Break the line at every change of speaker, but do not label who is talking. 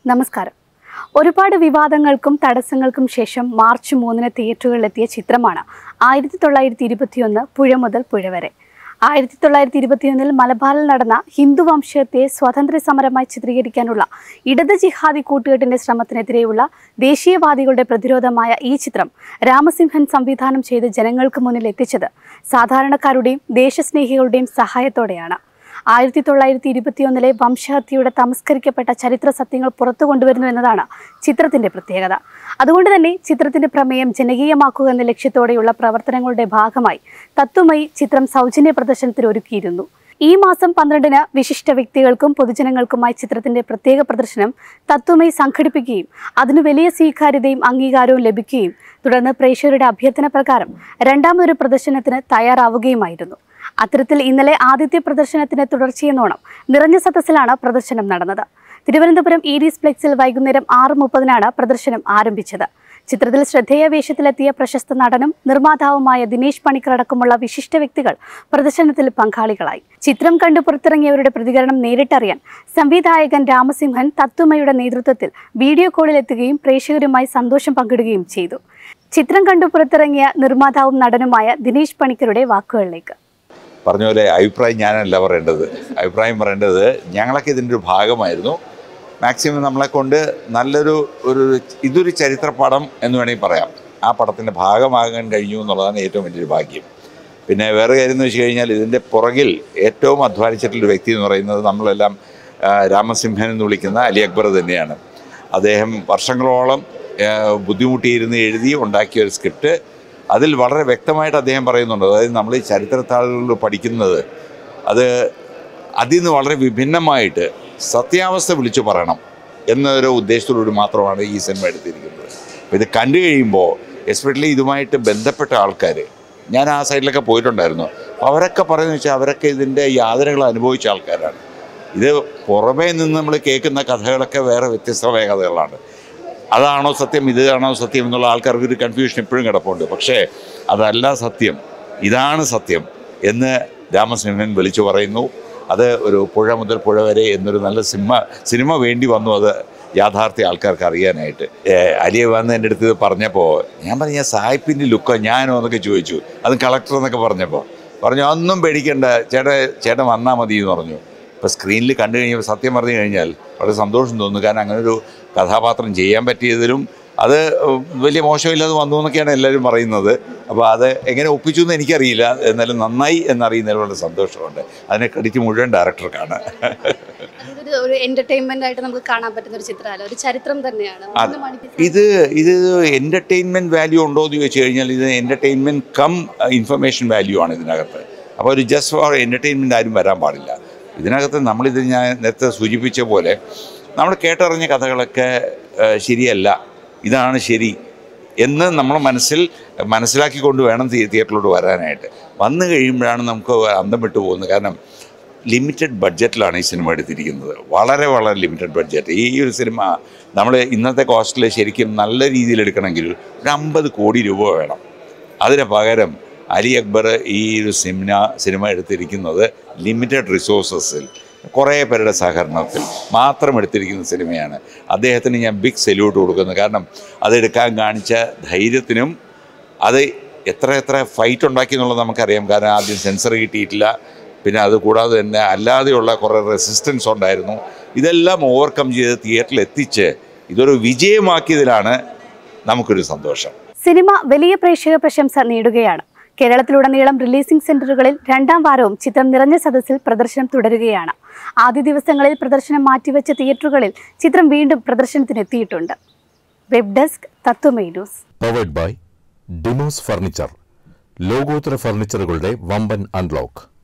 നമസ്കാരം ഒരുപാട് വിവാദങ്ങൾക്കും തടസ്സങ്ങൾക്കും ശേഷം മാർച്ച് മൂന്നിന് തിയേറ്ററുകളിലെത്തിയ ചിത്രമാണ് ആയിരത്തി തൊള്ളായിരത്തി ഇരുപത്തിയൊന്ന് പുഴ മുതൽ പുഴ വരെ ആയിരത്തി തൊള്ളായിരത്തി ഇരുപത്തിയൊന്നിൽ മലബാറിൽ നടന്ന ഹിന്ദു വംശത്തെ സ്വാതന്ത്ര്യ സമരമായി ചിത്രീകരിക്കാനുള്ള ഇടത് ജിഹാദി കൂട്ടുകെട്ടിന്റെ ശ്രമത്തിനെതിരെയുള്ള ദേശീയവാദികളുടെ പ്രതിരോധമായ ഈ ചിത്രം രാമസിംഹൻ സംവിധാനം ചെയ്ത് ജനങ്ങൾക്ക് മുന്നിൽ എത്തിച്ചത് സാധാരണക്കാരുടെയും ദേശസ്നേഹികളുടെയും സഹായത്തോടെയാണ് ആയിരത്തി തൊള്ളായിരത്തി ഇരുപത്തിയൊന്നിലെ വംശഹത്യയുടെ തമസ്കരിക്കപ്പെട്ട ചരിത്ര സത്യങ്ങൾ പുറത്തു കൊണ്ടുവരുന്നു എന്നതാണ് ചിത്രത്തിന്റെ പ്രത്യേകത അതുകൊണ്ട് തന്നെ ചിത്രത്തിന്റെ പ്രമേയം ജനകീയമാക്കുക എന്ന ലക്ഷ്യത്തോടെയുള്ള പ്രവർത്തനങ്ങളുടെ ഭാഗമായി തത്വമയി ചിത്രം സൗജന്യ പ്രദർശനത്തിന് ഒരുക്കിയിരുന്നു ഈ മാസം പന്ത്രണ്ടിന് വിശിഷ്ട വ്യക്തികൾക്കും പൊതുജനങ്ങൾക്കുമായി ചിത്രത്തിന്റെ പ്രത്യേക പ്രദർശനം തത്വമയി സംഘടിപ്പിക്കുകയും അതിന് വലിയ സ്വീകാര്യതയും അംഗീകാരവും ലഭിക്കുകയും തുടർന്ന് പ്രേക്ഷകരുടെ അഭ്യർത്ഥന പ്രകാരം രണ്ടാമതൊരു പ്രദർശനത്തിന് തയ്യാറാവുകയുമായിരുന്നു അത്തരത്തിൽ ഇന്നലെ ആദ്യത്തെ പ്രദർശനത്തിന് തുടർച്ചയെന്നോണം നിറഞ്ഞ സദസ്സിലാണ് പ്രദർശനം നടന്നത് തിരുവനന്തപുരം ഈഡീസ് ഫ്ലെക്സിൽ വൈകുന്നേരം ആറ് മുപ്പതിനാണ് പ്രദർശനം ആരംഭിച്ചത് ചിത്രത്തിൽ ശ്രദ്ധേയ വേഷത്തിലെത്തിയ പ്രശസ്ത നടനും നിർമ്മാതാവുമായ ദിനേശ് പണിക്കർ അടക്കമുള്ള വിശിഷ്ട വ്യക്തികൾ പ്രദർശനത്തിൽ പങ്കാളികളായി ചിത്രം കണ്ടു പുറത്തിറങ്ങിയവരുടെ പ്രതികരണം നേരിട്ടറിയാൻ സംവിധായകൻ രാമസിംഹൻ തത്വമയുടെ നേതൃത്വത്തിൽ വീഡിയോ കോളിൽ എത്തുകയും പ്രേക്ഷകരുമായി സന്തോഷം പങ്കിടുകയും ചെയ്തു ചിത്രം കണ്ടു പുറത്തിറങ്ങിയ നിർമ്മാതാവും നടനുമായ ദിനേശ് പണിക്കരുടെ വാക്കുകളിലേക്ക്
പറഞ്ഞ പോലെ അഭിപ്രായം ഞാനല്ല പറയേണ്ടത് അഭിപ്രായം പറയേണ്ടത് ഞങ്ങളൊക്കെ ഇതിൻ്റെ ഒരു ഭാഗമായിരുന്നു മാക്സിമം നമ്മളെ കൊണ്ട് നല്ലൊരു ഒരു ഇതൊരു ചരിത്ര പടം എന്ന് വേണമെങ്കിൽ പറയാം ആ പടത്തിൻ്റെ ഭാഗമാകാൻ കഴിഞ്ഞു എന്നുള്ളതാണ് ഏറ്റവും വലിയൊരു ഭാഗ്യം പിന്നെ വേറെ കാര്യം എന്ന് വെച്ച് കഴിഞ്ഞാൽ ഇതിൻ്റെ പുറകിൽ ഏറ്റവും അധ്വാനിച്ചിട്ടുള്ള വ്യക്തി എന്ന് പറയുന്നത് നമ്മളെല്ലാം ആ, രാമസിംഹൻ എന്ന് വിളിക്കുന്ന അലി അക്ബർ തന്നെയാണ് അദ്ദേഹം വർഷങ്ങളോളം ആ, ബുദ്ധിമുട്ടിയിരുന്ന് എഴുതി ഉണ്ടാക്കിയ ഒരു സ്ക്രിപ്റ്റ് അതിൽ വളരെ വ്യക്തമായിട്ട് അദ്ദേഹം പറയുന്നുണ്ട് അതായത് നമ്മൾ ഈ ചരിത്രത്താളുകളിൽ പഠിക്കുന്നത് അത് അതിൽ നിന്ന് വളരെ വിഭിന്നമായിട്ട് സത്യാവസ്ഥ വിളിച്ചു പറയണം എന്നൊരു ഉദ്ദേശത്തോടുകൂടി മാത്രമാണ് ഈ സിനിമ എടുത്തിരിക്കുന്നത് അപ്പോൾ ഇത് കണ്ടു കഴിയുമ്പോൾ എസ്പെഷ്യലി ഇതുമായിട്ട് ബന്ധപ്പെട്ട ആൾക്കാർ ഞാൻ ആ സൈഡിലൊക്കെ പോയിട്ടുണ്ടായിരുന്നു അപ്പോൾ അവരൊക്കെ പറയുന്നത് വെച്ചാൽ അവരൊക്കെ ഇതിൻ്റെ യാതനകൾ അനുഭവിച്ച ആൾക്കാരാണ് ഇത് പുറമേ നിന്ന് നമ്മൾ കേൾക്കുന്ന കഥകളൊക്കെ വേറെ വ്യത്യസ്തമായ കഥകളാണ് അതാണോ സത്യം ഇതാണോ സത്യം എന്നുള്ള ആൾക്കാർക്ക് ഒരു കൺഫ്യൂഷൻ ഇപ്പോഴും കിടപ്പുണ്ട് പക്ഷേ അതല്ല സത്യം ഇതാണ് സത്യം എന്ന് രാമസിംഹൻ വിളിച്ചു പറയുന്നു അത് ഒരു പുഴ മുതൽ പുഴ വരെ എന്നൊരു നല്ല സിനിമ സിനിമ വേണ്ടി വന്നു അത് യാഥാർത്ഥ്യ ആൾക്കാർക്ക് അറിയാനായിട്ട് ഏഹ് അലിയ വന്ന് എൻ്റെ അടുത്ത് പറഞ്ഞപ്പോൾ ഞാൻ പറഞ്ഞു ഞാൻ സായിപ്പിൻ്റെ ലുക്കോ ഞാനോ എന്നൊക്കെ ചോദിച്ചു അത് കളക്ടർ എന്നൊക്കെ പറഞ്ഞപ്പോൾ പറഞ്ഞു ഒന്നും പേടിക്കണ്ട ചേട്ടൻ ചേട്ടൻ വന്നാൽ മതി എന്ന് പറഞ്ഞു ഇപ്പോൾ സ്ക്രീനിൽ കണ്ടു കഴിഞ്ഞപ്പോൾ സത്യം പറഞ്ഞു കഴിഞ്ഞാൽ വളരെ സന്തോഷം തോന്നുന്നു കാരണം അങ്ങനെ ഒരു കഥാപാത്രം ചെയ്യാൻ പറ്റിയതിലും അത് വലിയ മോശമില്ലാതെ വന്നു എന്നൊക്കെയാണ് എല്ലാവരും പറയുന്നത് അപ്പോൾ അത് എങ്ങനെ ഒപ്പിച്ചു എന്ന് എനിക്കറിയില്ല എന്നാലും നന്നായി എന്നറിയുന്നതിൽ വളരെ സന്തോഷമുണ്ട് അതിനെ ക്രെഡിറ്റ് മുഴുവൻ ഡയറക്ടർക്കാണ്
ഇതൊരു ഒരു എന്റർടൈൻമെന്റ് ആയിട്ട് നമുക്ക് കാണാൻ പറ്റുന്ന ഒരു ചിത്രമല്ല ഒരു ചരിത്രം തന്നെയാണ്
അത്
മൂന്ന് മണിക്കൂർ
ഇത് ഇത് എൻ്റർടൈൻമെൻറ്റ് വാല്യൂ ഉണ്ടോ എന്ന് ചോദിച്ചു കഴിഞ്ഞാൽ ഇത് എൻ്റർടൈൻമെൻറ്റ് കം ഇൻഫർമേഷൻ വാല്യൂ ആണ് ഇതിനകത്ത് അപ്പോൾ ഒരു ജസ്റ്റ് ഫോർ എൻ്റർടൈൻമെൻറ്റ് ആരും വരാൻ പാടില്ല ഇതിനകത്ത് നമ്മളിത് ഞാൻ നേരത്തെ സൂചിപ്പിച്ച പോലെ നമ്മൾ കേട്ടറിഞ്ഞ കഥകളൊക്കെ ഏഹ്, ശരിയല്ല ഇതാണ് ശരി എന്ന് നമ്മൾ മനസ്സിൽ മനസ്സിലാക്കിക്കൊണ്ട് വേണം തിയേ- തിയേറ്ററിലോട്ട് വരാനായിട്ട് വന്നു കഴിയുമ്പോഴാണ് നമുക്ക് അന്തം വിട്ടു പോകുന്നത് കാരണം ലിമിറ്റഡ് ബഡ്ജറ്റിലാണ് ഈ സിനിമ എടുത്തിരിക്കുന്നത് വളരെ വളരെ ലിമിറ്റഡ് ബഡ്ജറ്റ് ഈ ഒരു സിനിമ നമ്മൾ ഇന്നത്തെ കോസ്റ്റിൽ ശരിക്കും നല്ല രീതിയിൽ എടുക്കണമെങ്കിൽ ഒരു അമ്പത് കോടി രൂപ വേണം അതിന് പകരം അലി അക്ബർ ഈ ഒരു സിനിമ സിനിമ എടുത്തിരിക്കുന്നത് ലിമിറ്റഡ് റിസോഴ്സസിൽ കുറേ പേരുടെ സഹകരണത്തിൽ മാത്രം എടുത്തിരിക്കുന്ന സിനിമയാണ് അദ്ദേഹത്തിന് ഞാൻ ബിഗ് സല്യൂട്ട് കൊടുക്കുന്നു കാരണം അതെടുക്കാൻ കാണിച്ച ധൈര്യത്തിനും അത് എത്ര എത്ര ഫൈറ്റ് ഉണ്ടാക്കി എന്നുള്ളത് നമുക്കറിയാം കാരണം ആദ്യം സെൻസർ കിട്ടിയിട്ടില്ല പിന്നെ അത് കൂടാതെ തന്നെ അല്ലാതെയുള്ള കുറേ റെസിസ്റ്റൻസ് ഉണ്ടായിരുന്നു ഇതെല്ലാം ഓവർകം ചെയ്ത് തിയേറ്ററിൽ എത്തിച്ച് ഇതൊരു വിജയമാക്കിയതിലാണ് നമുക്കൊരു സന്തോഷം
സിനിമ വലിയ പ്രേക്ഷക പ്രശംസ നേടുകയാണ് കേരളത്തിലുടനീളം റിലീസിംഗ് സെന്ററുകളിൽ രണ്ടാം വാരവും ചിത്രം നിറഞ്ഞ സദസ്സിൽ പ്രദർശനം തുടരുകയാണ് ആദ്യ ദിവസങ്ങളിൽ പ്രദർശനം മാറ്റിവെച്ച തിയേറ്ററുകളിൽ ചിത്രം വീണ്ടും പ്രദർശനത്തിനെത്തിയിട്ടുണ്ട് web desk Tatwamayi news
powered by ഡിമോസ് ഫർണിച്ചർ ലോകോത്തര ഫർണിച്ചറുകളുടെ വമ്പൻ അൺലോക്ക്